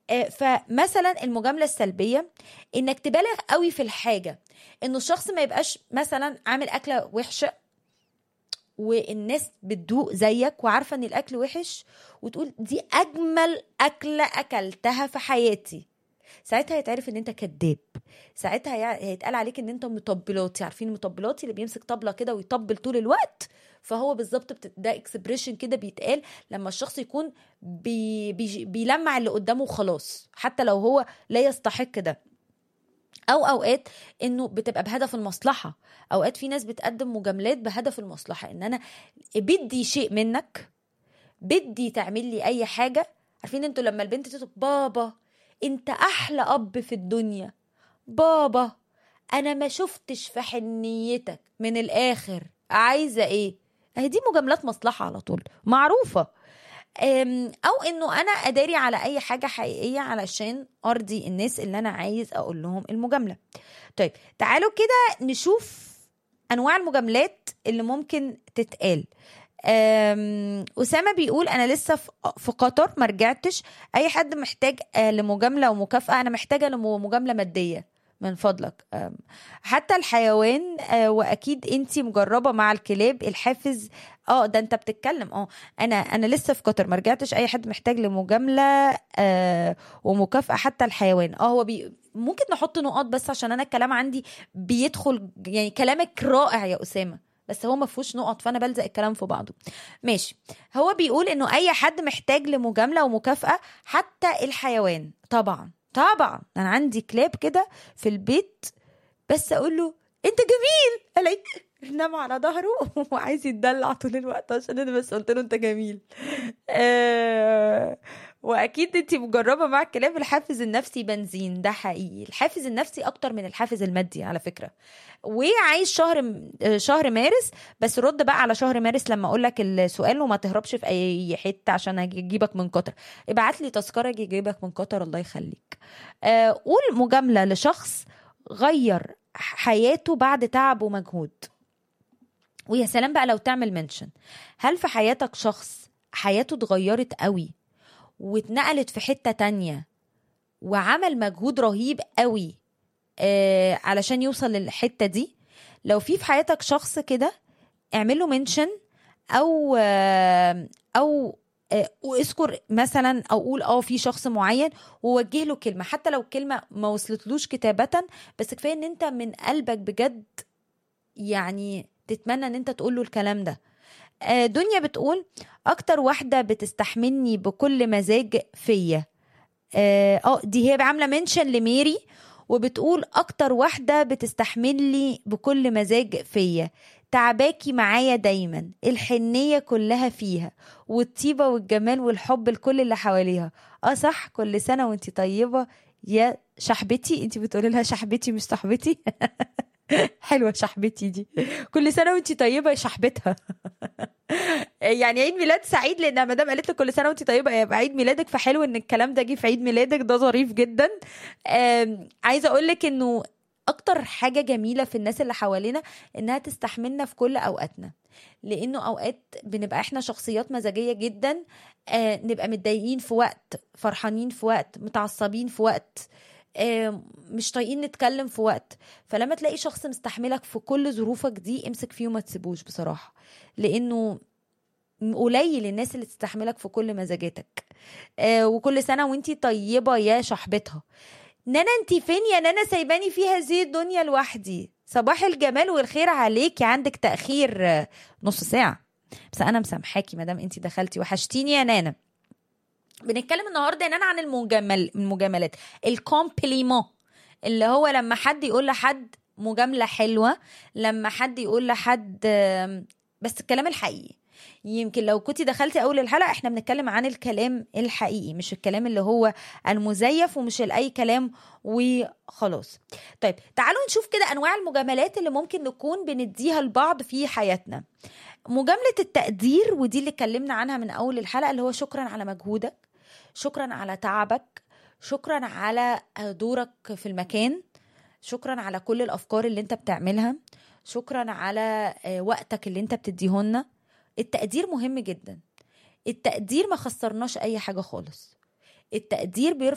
آه، فمثلا المجامله السلبيه انك تبالغ قوي في الحاجه انه الشخص ما يبقاش مثلا عامل اكله وحشه والناس بتدوق زيك وعارفه ان الاكل وحش وتقول دي اجمل اكله اكلتها في حياتي ساعتها هيتعرف ان انت كذاب ساعتها هي- هيتقال عليك ان انت مطبلاتي عارفين المطبلاتي اللي بيمسك طبله كده ويطبل طول الوقت فهو بالظبط بت... ده اكسبريشن كده بيتقال لما الشخص يكون بي... بي... بيلمع اللي قدامه وخلاص حتى لو هو لا يستحق ده او اوقات انه بتبقى بهدف المصلحه اوقات في ناس بتقدم مجاملات بهدف المصلحه ان انا بدي شيء منك بدي تعمل لي اي حاجه عارفين انتوا لما البنت تقول بابا انت احلى اب في الدنيا بابا انا ما شفتش في حنيتك من الاخر عايزه ايه اهي دي مجاملات مصلحه على طول معروفه أم، او انه انا اداري على اي حاجه حقيقيه علشان ارضي الناس اللي انا عايز اقول لهم المجامله طيب تعالوا كده نشوف انواع المجاملات اللي ممكن تتقال أم، اسامه بيقول انا لسه في- في قطر ما رجعتش اي حد محتاج آه، لمجامله ومكافاه انا محتاجه لمجامله ماديه من فضلك أم، حتى الحيوان آه، واكيد انتي مجربه مع الكلاب الحافز اه ده انت بتتكلم اه انا انا لسه في قطر ما رجعتش اي حد محتاج لمجامله آه ومكافاه حتى الحيوان اه هو بي ممكن نحط نقاط بس عشان انا الكلام عندي بيدخل يعني كلامك رائع يا اسامه بس هو ما فيهوش نقط فانا بلزق الكلام في بعضه ماشي هو بيقول انه اي حد محتاج لمجامله ومكافاه حتى الحيوان طبعا طبعا انا عندي كلاب كده في البيت بس اقول له انت جميل الاقيه نام على ظهره وعايز يتدلع طول الوقت عشان انا بس قلت له انت جميل آه واكيد انت مجربه مع الكلاب الحافز النفسي بنزين ده حقيقي الحافز النفسي اكتر من الحافز المادي على فكره وعايز شهر شهر مارس بس رد بقى على شهر مارس لما اقول لك السؤال وما تهربش في اي حته عشان اجيبك من قطر ابعت لي تذكره اجي اجيبك من قطر الله يخليك آه قول مجامله لشخص غير حياته بعد تعب ومجهود ويا سلام بقى لو تعمل منشن هل في حياتك شخص حياته اتغيرت قوي واتنقلت في حتة تانية وعمل مجهود رهيب قوي آه علشان يوصل للحتة دي لو في في حياتك شخص كده اعمل له منشن او آه او آه واذكر مثلا او قول اه في شخص معين ووجه له كلمه حتى لو الكلمه ما وصلتلوش كتابه بس كفايه ان انت من قلبك بجد يعني تتمنى ان انت تقول له الكلام ده آه دنيا بتقول اكتر واحده بتستحملني بكل مزاج فيا اه آه، دي هي عامله منشن لميري وبتقول اكتر واحده بتستحملني بكل مزاج فيا تعباكي معايا دايما الحنيه كلها فيها والطيبه والجمال والحب لكل اللي حواليها اه صح كل سنه وانت طيبه يا شحبتي انت بتقولي لها شحبتي مش صاحبتي حلوه شحبتي دي كل سنه وانت طيبه يا شحبتها يعني عيد ميلاد سعيد لان ما دام قالت لك كل سنه وانت طيبه يبقى عيد ميلادك فحلو ان الكلام ده جه في عيد ميلادك ده ظريف جدا آم، عايزه اقول لك انه اكتر حاجه جميله في الناس اللي حوالينا انها تستحملنا في كل اوقاتنا لانه اوقات بنبقى احنا شخصيات مزاجيه جدا آه نبقى متضايقين في وقت فرحانين في وقت متعصبين في وقت آه مش طايقين نتكلم في وقت فلما تلاقي شخص مستحملك في كل ظروفك دي امسك فيه وما تسيبوش بصراحه لانه قليل الناس اللي تستحملك في كل مزاجاتك آه وكل سنه وانتي طيبه يا شحبتها نانا انتي فين يا نانا سايباني في هذه الدنيا لوحدي صباح الجمال والخير عليكي عندك تاخير آه، نص ساعه بس انا مسامحاكي مادام انتي دخلتي وحشتيني يا نانا بنتكلم النهارده يا نانا عن المجامل المجاملات الكومبليمون اللي هو لما حد يقول لحد مجامله حلوه لما حد يقول لحد آم، بس الكلام الحقيقي يمكن لو كنتي دخلتي اول الحلقه احنا بنتكلم عن الكلام الحقيقي مش الكلام اللي هو المزيف ومش اي كلام وخلاص طيب تعالوا نشوف كده انواع المجاملات اللي ممكن نكون بنديها لبعض في حياتنا مجامله التقدير ودي اللي اتكلمنا عنها من اول الحلقه اللي هو شكرا على مجهودك شكرا على تعبك شكرا على دورك في المكان شكرا على كل الافكار اللي انت بتعملها شكرا على آه، وقتك اللي انت بتديهولنا التقدير مهم جدا التقدير ما خسرناش اي حاجه خالص التقدير بيرفع